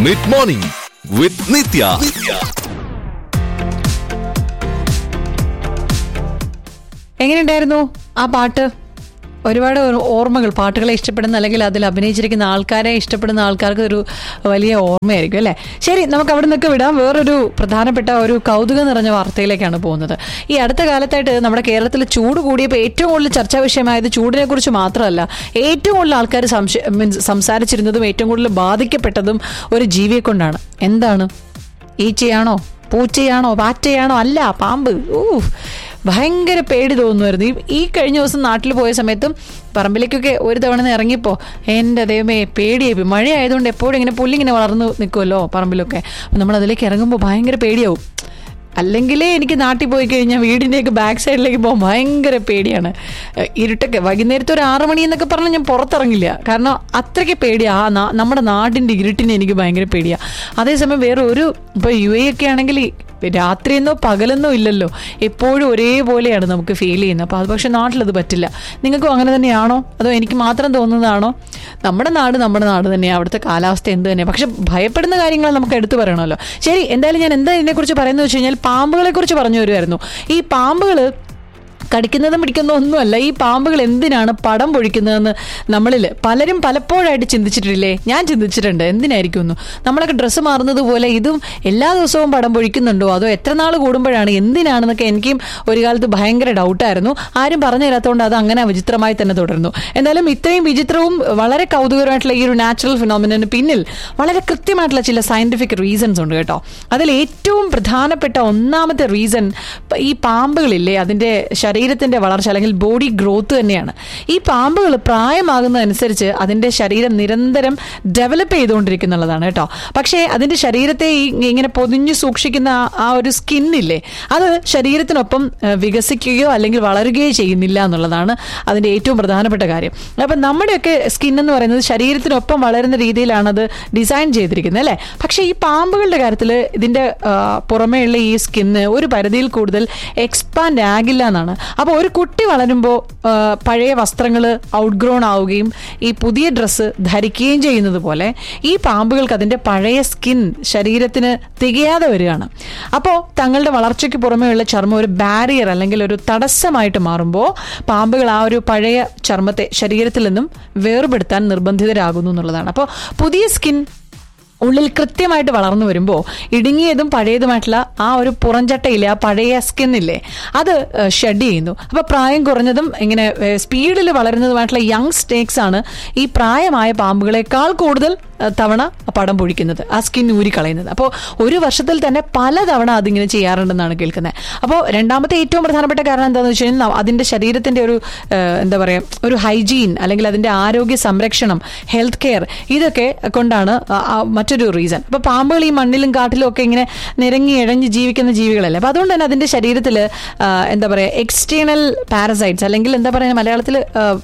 Mid morning with നിത്യ എങ്ങനെയുണ്ടായിരുന്നു ആ പാട്ട് ഒരുപാട് ഓർ- ഓർമ്മകൾ പാട്ടുകളെ ഇഷ്ടപ്പെടുന്ന അല്ലെങ്കിൽ അതിൽ അഭിനയിച്ചിരിക്കുന്ന ആൾക്കാരെ ഇഷ്ടപ്പെടുന്ന ആൾക്കാർക്ക് ഒരു വലിയ ഓർമ്മയായിരിക്കും അല്ലേ ശരി നമുക്ക് അവിടെ നിന്നൊക്കെ വിടാം വേറൊരു പ്രധാനപ്പെട്ട ഒരു കൗതുകം നിറഞ്ഞ വാർത്തയിലേക്കാണ് പോകുന്നത് ഈ അടുത്ത കാലത്തായിട്ട് നമ്മുടെ കേരളത്തിൽ ചൂട് കൂടിയപ്പോൾ ഏറ്റവും കൂടുതൽ ചർച്ചാ വിഷയമായത് ചൂടിനെ കുറിച്ച് മാത്രമല്ല ഏറ്റവും കൂടുതൽ ആൾക്കാർ സംശയ മീൻസ് സംസാരിച്ചിരുന്നതും ഏറ്റവും കൂടുതൽ ബാധിക്കപ്പെട്ടതും ഒരു ജീവിയെ കൊണ്ടാണ് എന്താണ് ഈച്ചയാണോ പൂച്ചയാണോ പാറ്റയാണോ അല്ല പാമ്പ് ഊ ഭയങ്കര പേടി തോന്നുമായിരുന്നു ഈ ഈ കഴിഞ്ഞ ദിവസം നാട്ടിൽ പോയ സമയത്തും പറമ്പിലേക്കൊക്കെ ഒരു തവണ ഒന്ന് ഇറങ്ങിയപ്പോ എൻ്റെ ദൈവമേ പേടിയായി പോയി. മഴ ആയതുകൊണ്ട് എപ്പോഴും ഇങ്ങനെ പുല്ലിങ്ങനെ വളർന്നു നിൽക്കുമല്ലോ പറമ്പിലൊക്കെ അപ്പം നമ്മൾ അതിലേക്ക് ഇറങ്ങുമ്പോൾ ഭയങ്കര പേടിയാവും അല്ലെങ്കിലേ എനിക്ക് നാട്ടിൽ പോയി കഴിഞ്ഞാൽ വീടിൻ്റെയൊക്കെ ബാക്ക് സൈഡിലേക്ക് പോകാൻ ഭയങ്കര പേടിയാണ് ഏഹ് ഇരുട്ടൊക്കെ വൈകുന്നേരത്തെ ഒരു ആറ് മണി എന്നൊക്കെ പറഞ്ഞാൽ ഞാൻ പുറത്തിറങ്ങില്ല കാരണം അത്രയ്ക്ക് പേടിയാണ് ആ നാ- നമ്മുടെ നാടിൻ്റെ ഇരുട്ടിനെ എനിക്ക് ഭയങ്കര പേടിയാണ് അതേസമയം വേറെ ഒരു ഇപ്പോൾ യു എ ഒക്കെ ആണെങ്കിൽ ഈ രാത്രിയെന്നോ പകലെന്നോ ഇല്ലല്ലോ എപ്പോഴും ഒരേപോലെയാണ് നമുക്ക് ഫീൽ ചെയ്യുന്നത് അപ്പോൾ അത് പക്ഷേ നാട്ടിലത് പറ്റില്ല നിങ്ങൾക്കും അങ്ങനെ തന്നെയാണോ അതോ എനിക്ക് മാത്രം തോന്നുന്നതാണോ നമ്മുടെ നാട് നമ്മുടെ നാട് തന്നെയാണ് അവിടുത്തെ കാലാവസ്ഥ എന്ത് തന്നെയാണ് പക്ഷെ ഭയപ്പെടുന്ന കാര്യങ്ങൾ നമുക്ക് എടുത്തു പറയണമല്ലോ ശരി എന്തായാലും ഞാൻ എന്താ ഇതിനെക്കുറിച്ച് പറയുന്നത് വെച്ച് കഴിഞ്ഞാൽ പാമ്പുകളെ കുറിച്ച് പറഞ്ഞു വരുമായിരുന്നു ഈ പാമ്പുകൾ കടിക്കുന്നതും പിടിക്കുന്നതും ഒന്നുമല്ല ഈ പാമ്പുകൾ എന്തിനാണ് പടം പൊഴിക്കുന്നതെന്ന് നമ്മളിൽ പലരും പലപ്പോഴായിട്ട് ചിന്തിച്ചിട്ടില്ലേ ഞാൻ ചിന്തിച്ചിട്ടുണ്ട് എന്തിനായിരിക്കും എന്ന് നമ്മളൊക്കെ ഡ്രസ്സ് മാറുന്നത് പോലെ ഇതും എല്ലാ ദിവസവും പടം പൊഴിക്കുന്നുണ്ടോ അതോ എത്ര നാൾ കൂടുമ്പോഴാണ് എന്തിനാണെന്നൊക്കെ എനിക്കും ഒരു കാലത്ത് ഭയങ്കര ഡൗട്ടായിരുന്നു ആരും പറഞ്ഞു തരാത്തതുകൊണ്ട് അത് അങ്ങനെ വിചിത്രമായി തന്നെ തുടർന്നു എന്തായാലും ഇത്രയും വിചിത്രവും വളരെ കൗതുകരമായിട്ടുള്ള ഈ ഒരു നാച്ചുറൽ ഫിനോമിനു പിന്നിൽ വളരെ കൃത്യമായിട്ടുള്ള ചില സയന്റിഫിക് റീസൺസ് ഉണ്ട് കേട്ടോ അതിൽ ഏറ്റവും പ്രധാനപ്പെട്ട ഒന്നാമത്തെ റീസൺ ഈ പാമ്പുകളില്ലേ അതിന്റെ ശരീരത്തിന്റെ വളർച്ച അല്ലെങ്കിൽ ബോഡി ഗ്രോത്ത് തന്നെയാണ് ഈ പാമ്പുകൾ പ്രായമാകുന്നതനുസരിച്ച് അതിന്റെ ശരീരം നിരന്തരം ഡെവലപ്പ് ചെയ്തുകൊണ്ടിരിക്കുന്നുള്ളതാണ് കേട്ടോ പക്ഷേ അതിന്റെ ശരീരത്തെ ഈ ഇങ്ങനെ പൊതിഞ്ഞു സൂക്ഷിക്കുന്ന ആ- ആ ഒരു സ്കിന്നില്ലേ അത് ശരീരത്തിനൊപ്പം ഏഹ്, വികസിക്കുകയോ അല്ലെങ്കിൽ വളരുകയോ ചെയ്യുന്നില്ല എന്നുള്ളതാണ് അതിന്റെ ഏറ്റവും പ്രധാനപ്പെട്ട കാര്യം അപ്പം നമ്മുടെയൊക്കെ സ്കിൻ എന്ന് പറയുന്നത് ശരീരത്തിനൊപ്പം വളരുന്ന രീതിയിലാണ് അത് ഡിസൈൻ ചെയ്തിരിക്കുന്നത് അല്ലേ പക്ഷേ ഈ പാമ്പുകളുടെ കാര്യത്തിൽ ഇതിന്റെ ആ, പുറമേയുള്ള ഈ സ്കിന്ന് ഒരു പരിധിയിൽ കൂടുതൽ എക്സ്പാൻഡ് ആകില്ല എന്നാണ് അപ്പോൾ ഒരു കുട്ടി വളരുമ്പോൾ പഴയ വസ്ത്രങ്ങൾ ഔട്ട്ഗ്രോൺ ആവുകയും ഈ പുതിയ ഡ്രസ്സ് ധരിക്കുകയും ചെയ്യുന്നത് പോലെ ഈ പാമ്പുകൾക്ക് അതിന്റെ പഴയ സ്കിൻ ശരീരത്തിന് തികയാതെ വരികയാണ് അപ്പോൾ തങ്ങളുടെ വളർച്ചയ്ക്ക് പുറമേയുള്ള ചർമ്മം ഒരു ബാരിയർ അല്ലെങ്കിൽ ഒരു തടസ്സമായിട്ട് മാറുമ്പോൾ പാമ്പുകൾ ആ ഒരു പഴയ ചർമ്മത്തെ ശരീരത്തിൽ നിന്നും വേർപെടുത്താൻ നിർബന്ധിതരാകുന്നു എന്നുള്ളതാണ് അപ്പോൾ പുതിയ സ്കിൻ ഉള്ളിൽ കൃത്യമായിട്ട് വളർന്നു വരുമ്പോൾ ഇടുങ്ങിയതും പഴയതുമായിട്ടുള്ള ആ ഒരു പുറംചട്ടയില്ലേ ആ പഴയ സ്കിന്നില്ലേ അത് ഷെഡ് ചെയ്യുന്നു അപ്പൊ പ്രായം കുറഞ്ഞതും ഇങ്ങനെ സ്പീഡിൽ വളരുന്നതുമായിട്ടുള്ള യങ് സ്നേക്സ് ആണ് ഈ പ്രായമായ പാമ്പുകളെക്കാൾ കൂടുതൽ ഏഹ്, തവണ പടം പൊഴിക്കുന്നത് ആ സ്കിൻ ഊരിക്കളയുന്നത് അപ്പോൾ ഒരു വർഷത്തിൽ തന്നെ പല തവണ അതിങ്ങനെ ചെയ്യാറുണ്ടെന്നാണ് കേൾക്കുന്നത് അപ്പോൾ രണ്ടാമത്തെ ഏറ്റവും പ്രധാനപ്പെട്ട കാരണം എന്താണെന്ന് വെച്ച് കഴിഞ്ഞാൽ ന- അതിന്റെ ശരീരത്തിന്റെ ഒരു ഏഹ്, എന്താ പറയുക ഒരു ഹൈജീൻ അല്ലെങ്കിൽ അതിന്റെ ആരോഗ്യ സംരക്ഷണം ഹെൽത്ത് കെയർ ഇതൊക്കെ കൊണ്ടാണ് ആ- ആ മറ്റൊരു റീസൺ അപ്പൊ പാമ്പുകൾ ഈ മണ്ണിലും കാട്ടിലും ഒക്കെ ഇങ്ങനെ നിരങ്ങി ഇഴഞ്ഞ് ജീവിക്കുന്ന ജീവികളല്ലേ അപ്പൊ അതുകൊണ്ട് തന്നെ അതിന്റെ ശരീരത്തിൽ എന്താ പറയുക എക്സ്റ്റേണൽ പാരസൈറ്റ്സ് അല്ലെങ്കിൽ എന്താ പറയുക മലയാളത്തിൽ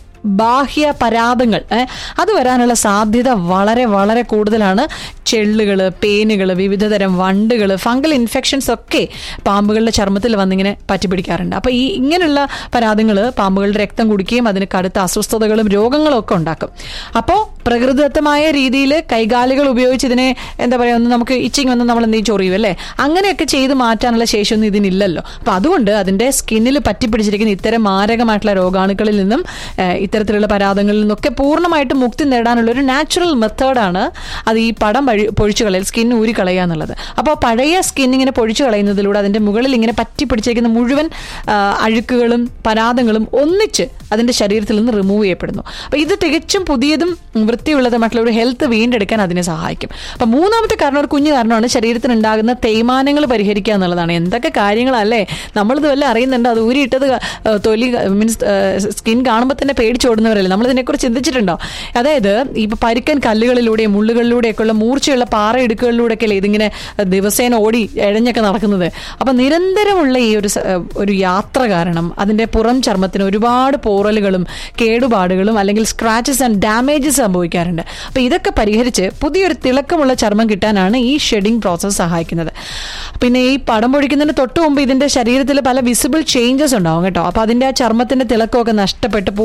ബാഹ്യ പരാതങ്ങൾ ഏ, അത് വരാനുള്ള സാധ്യത വളരെ വളരെ കൂടുതലാണ് ചെള്ളുകൾ പേനുകൾ വിവിധതരം വണ്ടുകൾ ഫംഗൽ ഇൻഫെക്ഷൻസ് ഒക്കെ പാമ്പുകളുടെ ചർമ്മത്തിൽ വന്നിങ്ങനെ പറ്റിപ്പിടിക്കാറുണ്ട് അപ്പോൾ ഈ ഇങ്ങനെയുള്ള പരാതങ്ങൾ പാമ്പുകളുടെ രക്തം കുടിക്കുകയും അതിന് കടുത്ത അസ്വസ്ഥതകളും രോഗങ്ങളും ഒക്കെ ഉണ്ടാക്കും അപ്പോൾ പ്രകൃതിദത്തമായ രീതിയിൽ കൈകാലുകൾ ഉപയോഗിച്ച് ഇതിനെ എന്താ പറയുക ഒന്ന് നമുക്ക് ഇച്ചിങ് വന്ന് നമ്മൾ എന്തെങ്കിലും ചൊറിയും അല്ലേ അങ്ങനെയൊക്കെ ചെയ്ത് മാറ്റാനുള്ള ശേഷിയൊന്നും ഇതിനില്ലല്ലോ അപ്പോൾ അതുകൊണ്ട് അതിന്റെ സ്കിന്നിൽ പറ്റിപ്പിടിച്ചിരിക്കുന്ന ഇത്തരം മാരകമായിട്ടുള്ള രോഗാണുക്കളിൽ നിന്നും ഏഹ്, ഇത്തരത്തിലുള്ള പരാതങ്ങളിൽ നിന്നൊക്കെ പൂർണ്ണമായിട്ടും മുക്തി നേടാനുള്ള ഒരു നാച്ചുറൽ മെത്തേഡാണ് അത് ഈ പടം വഴി പൊഴിച്ചു കളയൽ സ്കിൻ ഊരി കളയുക എന്നുള്ളത് അപ്പോൾ പഴയ സ്കിൻ ഇങ്ങനെ പൊഴിച്ചു കളയുന്നതിലൂടെ അതിന്റെ മുകളിൽ ഇങ്ങനെ പറ്റിപ്പിടിച്ചിരിക്കുന്ന മുഴുവൻ ആ, അഴുക്കുകളും പരാതങ്ങളും ഒന്നിച്ച് അതിന്റെ ശരീരത്തിൽ നിന്ന് റിമൂവ് ചെയ്യപ്പെടുന്നു അപ്പോൾ ഇത് തികച്ചും പുതിയതും വൃത്തിയുള്ളതുമായിട്ടുള്ള ഒരു ഹെൽത്ത് വീണ്ടെടുക്കാൻ അതിനെ സഹായിക്കും അപ്പം മൂന്നാമത്തെ കാരണം ഒരു കുഞ്ഞു കാരണമാണ് ശരീരത്തിന് ഉണ്ടാകുന്ന തേയ്മാനങ്ങൾ പരിഹരിക്കുക എന്നുള്ളതാണ് എന്തൊക്കെ കാര്യങ്ങളല്ലേ നമ്മളിത് വല്ല അറിയുന്നുണ്ട് അത് ഊരിയിട്ടത് ആ, തൊലി മീൻസ് സ്കിൻ കാണുമ്പോൾ തന്നെ പേടിച്ചോടുന്നവരല്ലേ നമ്മൾ ഇതിനെക്കുറിച്ച് ചിന്തിച്ചിട്ടുണ്ടോ അതായത് ഇപ്പൊ പരിക്കൻ കല്ലുകളിലൂടെയും മുള്ളുകളിലൂടെയൊക്കെയുള്ള മൂർച്ചയുള്ള പാറയിടുക്കുകളിലൂടെയൊക്കെയല്ലേ ഇതിങ്ങനെ ദിവസേന ഓടി എഴഞ്ഞൊക്കെ നടക്കുന്നത് അപ്പൊ നിരന്തരമുള്ള ഈ ഒരു സ- ഒരു യാത്ര കാരണം അതിന്റെ പുറം ചർമ്മത്തിന് ഒരുപാട് പോറലുകളും കേടുപാടുകളും അല്ലെങ്കിൽ സ്ക്രാച്ചസ് ആൻഡ് ഡാമേജസ് സംഭവിക്കാറുണ്ട് അപ്പൊ ഇതൊക്കെ പരിഹരിച്ച് പുതിയൊരു തിളക്കമുള്ള ചർമ്മം കിട്ടാനാണ് ഈ ഷെഡിങ് പ്രോസസ്സ് സഹായിക്കുന്നത് പിന്നെ ഈ പടം പൊഴിക്കുന്നതിന് തൊട്ട് മുമ്പ് ഇതിന്റെ ശരീരത്തിൽ പല വിസിബിൾ ചേഞ്ചസ് ഉണ്ടാവും കേട്ടോ അപ്പൊ അതിന്റെ ആ ചർമ്മത്തിന്റെ തിളക്കമൊക്കെ നഷ്ടപ്പെട്ട് പൂർണ്ണമായിട്ട്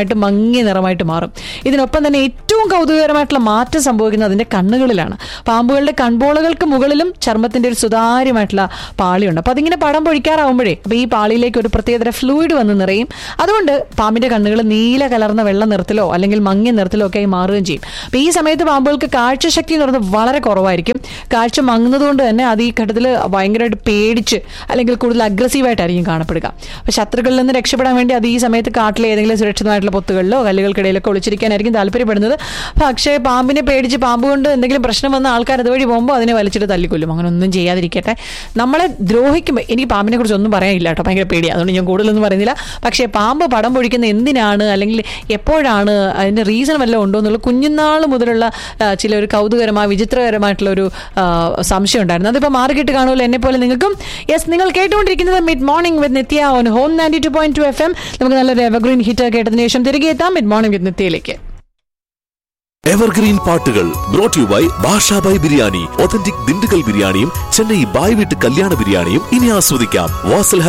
നിറമായിട്ട് മങ്ങിയ നിറമായിട്ട് മാറും ഇതിനൊപ്പം തന്നെ ഏറ്റവും കൗതുകകരമായിട്ടുള്ള മാറ്റം സംഭവിക്കുന്നത് അതിന്റെ കണ്ണുകളിലാണ് പാമ്പുകളുടെ കൺപോളകൾക്ക് മുകളിലും ചർമ്മത്തിന്റെ ഒരു സുതാര്യമായിട്ടുള്ള പാളിയുണ്ട് അപ്പൊ അതിങ്ങനെ പടം പൊഴിക്കാറാവുമ്പോഴേ അപ്പൊ ഈ പാളിയിലേക്ക് ഒരു പ്രത്യേകതര ഫ്ലൂയിഡ് വന്ന് നിറയും അതുകൊണ്ട് പാമ്പിന്റെ കണ്ണുകൾ നീല കലർന്ന വെള്ള നിറത്തിലോ അല്ലെങ്കിൽ മങ്ങിയ നിറത്തിലോ ഒക്കെ ആയി മാറുകയും ചെയ്യും അപ്പൊ ഈ സമയത്ത് പാമ്പുകൾക്ക് കാഴ്ചശക്തി എന്ന് പറയുന്നത് വളരെ കുറവായിരിക്കും കാഴ്ച മങ്ങുന്നത് കൊണ്ട് തന്നെ അത് ഈ ഘട്ടത്തിൽ ഭയങ്കരമായിട്ട് പേടിച്ച് അല്ലെങ്കിൽ കൂടുതൽ അഗ്രസീവായിട്ടായിരിക്കും കാണപ്പെടുക അപ്പൊ ശത്രുക്കളിൽ നിന്ന് രക്ഷപ്പെടാൻ വേണ്ടി അത് ഈ സമയത്ത് കാട്ടിലെ ഏതെങ്കിലും സുരക്ഷിതമായിട്ടുള്ള പൊത്തുകളിലോ കല്ലുകൾക്കിടയിലൊക്കെ ഒളിച്ചിരിക്കാനായിരിക്കും താല്പര്യപ്പെടുന്നത് പക്ഷേ പാമ്പിനെ പേടിച്ച് പാമ്പ് കൊണ്ട് എന്തെങ്കിലും പ്രശ്നം വന്ന ആൾക്കാർ അതുവഴി പോകുമ്പോൾ അതിനെ വലിച്ചിട്ട് തല്ലിക്കൊല്ലും അങ്ങനെ ഒന്നും ചെയ്യാതിരിക്കട്ടെ നമ്മളെ ദ്രോഹിക്കുമ്പോൾ എനിക്ക് പാമ്പിനെ കുറിച്ച് ഒന്നും പറയാനില്ല കേട്ടോ ഭയങ്കര പേടിയാണ് അതുകൊണ്ട് ഞാൻ കൂടുതലൊന്നും പറയുന്നില്ല പക്ഷേ പാമ്പ് പടം പൊഴിക്കുന്ന എന്തിനാണ് അല്ലെങ്കിൽ എപ്പോഴാണ് അതിന്റെ റീസൺ വല്ലതും ഉണ്ടോ എന്നുള്ള കുഞ്ഞുനാൾ മുതലുള്ള ആ, ചില ഒരു കൗതുകരമായ വിചിത്രകരമായിട്ടുള്ള ഒരു ആ, സംശയം ഉണ്ടായിരുന്നു അതിപ്പോൾ മാറിക്കിട്ട് കാണുമല്ലോ എന്നെ പോലെ നിങ്ങൾക്കും യെസ് നിങ്ങൾ കേട്ടുകൊണ്ടിരിക്കുന്നത് mid morning with Nithya on home ninety two point two F M നമുക്ക് നല്ലൊരു എവർഗ്രീൻ ഹിറ്റ് കേട്ടതിന് ശേഷം തിരികെ എത്താം മിഡ് മോർണിംഗ് വിത്ത് നിത്യയിലേക്ക് എവർഗ്രീൻ പാട്ടുകൾ brought you by Bashabhai biryani authentic Dindigul ബിരിയാണിയും ചെന്നൈ ബായ് വീട്ട് കല്യാണ ബിരിയാണിയും ഇനി ആസ്വദിക്കാം വാസൽ